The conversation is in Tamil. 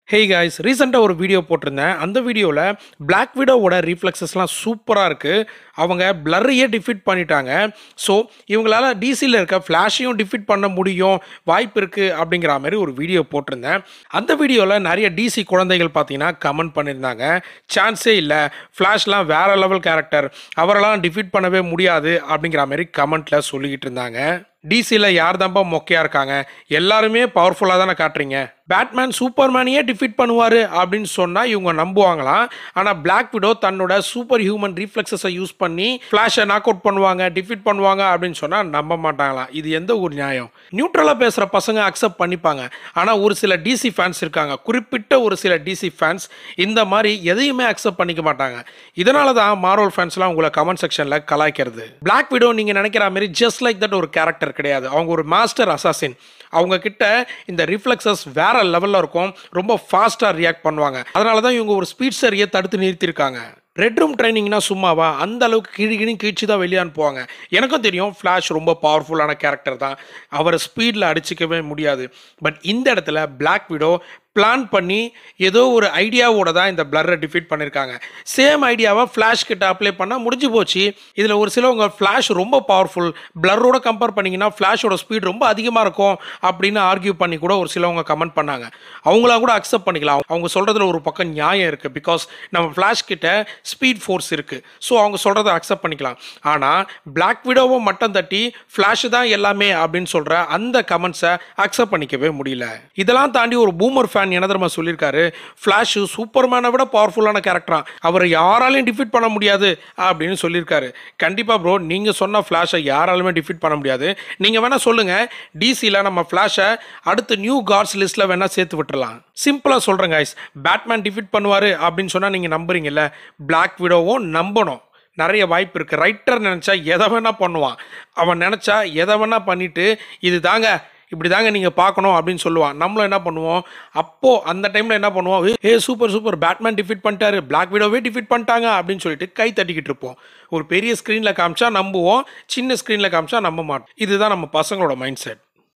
ஹே காய்ஸ் ரீசெண்டாக ஒரு வீடியோ போட்டிருந்தேன் அந்த வீடியோவில் Black விடோவோட ரீஃப்ளெக்ஸஸ்லாம் சூப்பராக இருக்குது அவங்க பிளர்ரையே டிஃபிட் பண்ணிட்டாங்க ஸோ இவங்களால டிசியில் இருக்க ஃப்ளாஷையும் டிஃபிட் பண்ண முடியும் வாய்ப்பு இருக்குது அப்படிங்கிற மாதிரி ஒரு வீடியோ போட்டிருந்தேன் அந்த வீடியோவில் நிறைய டிசி குழந்தைகள் பார்த்தீங்கன்னா கமெண்ட் பண்ணியிருந்தாங்க சான்ஸே இல்லை ஃப்ளாஷ்லாம் வேற லெவல் கேரக்டர் அவரெல்லாம் டிஃபிட் பண்ணவே முடியாது அப்படிங்கிற மாதிரி கமெண்ட்டில் சொல்லிக்கிட்டு இருந்தாங்க டிசியில் யார் தான்ப்பா மொக்கையாக இருக்காங்க எல்லாருமே பவர்ஃபுல்லாக தானே காட்டுறீங்க பேட்மேன் சூப்பர்மேனையே டிஃபிட் பண்ணுவார் அப்படின்னு சொன்னால் இவங்க நம்புவாங்களாம் ஆனால் Black விடோ தன்னோட சூப்பர் ஹியூமன் ரீஃப்ளெக்ஸஸை யூஸ் பண்ணி ஃப்ளாஷை நாக் அவுட் பண்ணுவாங்க டிஃபிட் பண்ணுவாங்க அப்படின்னு சொன்னால் நம்ப மாட்டாங்களாம் இது எந்த ஒரு நியாயம் நியூட்ரலாக பேசுகிற பசங்க அக்செப்ட் பண்ணிப்பாங்க ஆனால் ஒரு சில டிசி ஃபேன்ஸ் இருக்காங்க குறிப்பிட்ட ஒரு சில டிசி ஃபேன்ஸ் இந்த மாதிரி எதையுமே அக்செப்ட் பண்ணிக்க மாட்டாங்க இதனால தான் மார்வல் ஃபேன்ஸ்லாம் உங்களை கமெண்ட் செக்ஷனில் கலாய்க்கிறது Black விடோ நீங்கள் நினைக்கிற மாதிரி ஜஸ்ட் லைக் தட் ஒரு கேரக்டர் கிடையாது அவங்க ஒரு மாஸ்டர் அசாசின் அவங்க கிட்ட இந்த ரிஃப்ளெக்ஸஸ் வேற லெவலில் இருக்கும் ரொம்ப ஃபாஸ்ட்டாக ரியாக்ட் பண்ணுவாங்க அதனால தான் இவங்க ஒரு ஸ்பீட் சரியை தடுத்து நிறுத்தியிருக்காங்க ரெட் ரூம் ட்ரைனிங்னா சும்மாவா அந்த அளவுக்கு கிழி கிழி கீழ்ச்சி தான் வெளியே அனுப்புவாங்க எனக்கும் தெரியும் ஃப்ளாஷ் ரொம்ப பவர்ஃபுல்லான கேரக்டர் தான் அவரை ஸ்பீடில் அடிச்சிக்கவே முடியாது பட் இந்த இடத்துல Black விடோ பிளான் பண்ணி ஏதோ ஒரு ஐடியாவோட தான் இந்த பிளர்ரை டிஃபீட் பண்ணியிருக்காங்க சேம் ஐடியாவை ஃப்ளாஷ் கிட்ட அப்ளை பண்ணால் முடிஞ்சு போச்சு இதில் ஒரு சிலவங்க ஃப்ளாஷ் ரொம்ப பவர்ஃபுல் பிளரோட கம்பேர் பண்ணிங்கன்னா ஃப்ளாஷோட ஸ்பீட் ரொம்ப அதிகமாக இருக்கும் அப்படின்னு ஆர்கியூ பண்ணி கூட ஒரு சிலவங்க கமெண்ட் பண்ணாங்க அவங்களாம் கூட அக்செப்ட் பண்ணிக்கலாம் அவங்க சொல்கிறதுல ஒரு பக்கம் நியாயம் இருக்குது பிகாஸ் நம்ம ஃப்ளாஷ் கிட்ட ஸ்பீட் ஃபோர்ஸ் இருக்குது ஸோ அவங்க சொல்கிறத அக்செப்ட் பண்ணிக்கலாம் ஆனால் Black விடோவை மட்டம் தட்டி ஃப்ளாஷ் தான் எல்லாமே அப்படின்னு சொல்கிற அந்த கமெண்ட்ஸை அக்செப்ட் பண்ணிக்கவே முடியல இதெல்லாம் தாண்டி ஒரு பூமர் ஃபேன் என்ன தெரியுமா சொல்லியிருக்காரு ஃப்ளாஷ் சூப்பர்மேனை விட பவர்ஃபுல்லான கேரக்டரா அவரை யாராலையும் டிஃபீட் பண்ண முடியாது அப்படின்னு சொல்லியிருக்காரு கண்டிப்பாக ப்ரோ நீங்கள் சொன்ன ஃப்ளாஷை யாராலுமே டிஃபீட் பண்ண முடியாது நீங்கள் வேணால் சொல்லுங்கள் டிசியில் நம்ம ஃப்ளாஷை அடுத்து நியூ காட்ஸ் லிஸ்ட்டில் வேணால் சேர்த்து விட்டுறலாம் சிம்பிளாக சொல்கிறேன் guys பேட்மேன் டிஃபீட் பண்ணுவார் அப்படின்னு சொன்னால் நீங்கள் நம்புறீங்கல்ல Black விடோவும் நம்பணும் நிறைய வாய்ப்பு இருக்குது ரைட்டர் நினச்சா எதை வேணால் பண்ணுவான் அவன் நினச்சா எதை வேணால் பண்ணிவிட்டு இது தாங்க இப்படி தாங்க நீங்கள் பார்க்கணும் அப்படின்னு சொல்லுவான் நம்மளும் என்ன பண்ணுவோம் அப்போது அந்த டைமில் என்ன பண்ணுவோம் ஏ சூப்பர் சூப்பர் பேட்மேன் டிஃபிட் பண்ணிட்டாரு Black விடோவே டிஃபிட் பண்ணிட்டாங்க அப்படின்னு சொல்லிட்டு கை தட்டிக்கிட்டு இருப்போம் ஒரு பெரிய ஸ்க்ரீனில் காமிச்சா நம்புவோம் சின்ன ஸ்க்ரீனில் காமிச்சா நம்ப மாட்டோம் இதுதான் நம்ம பசங்களோட மைண்ட் செட்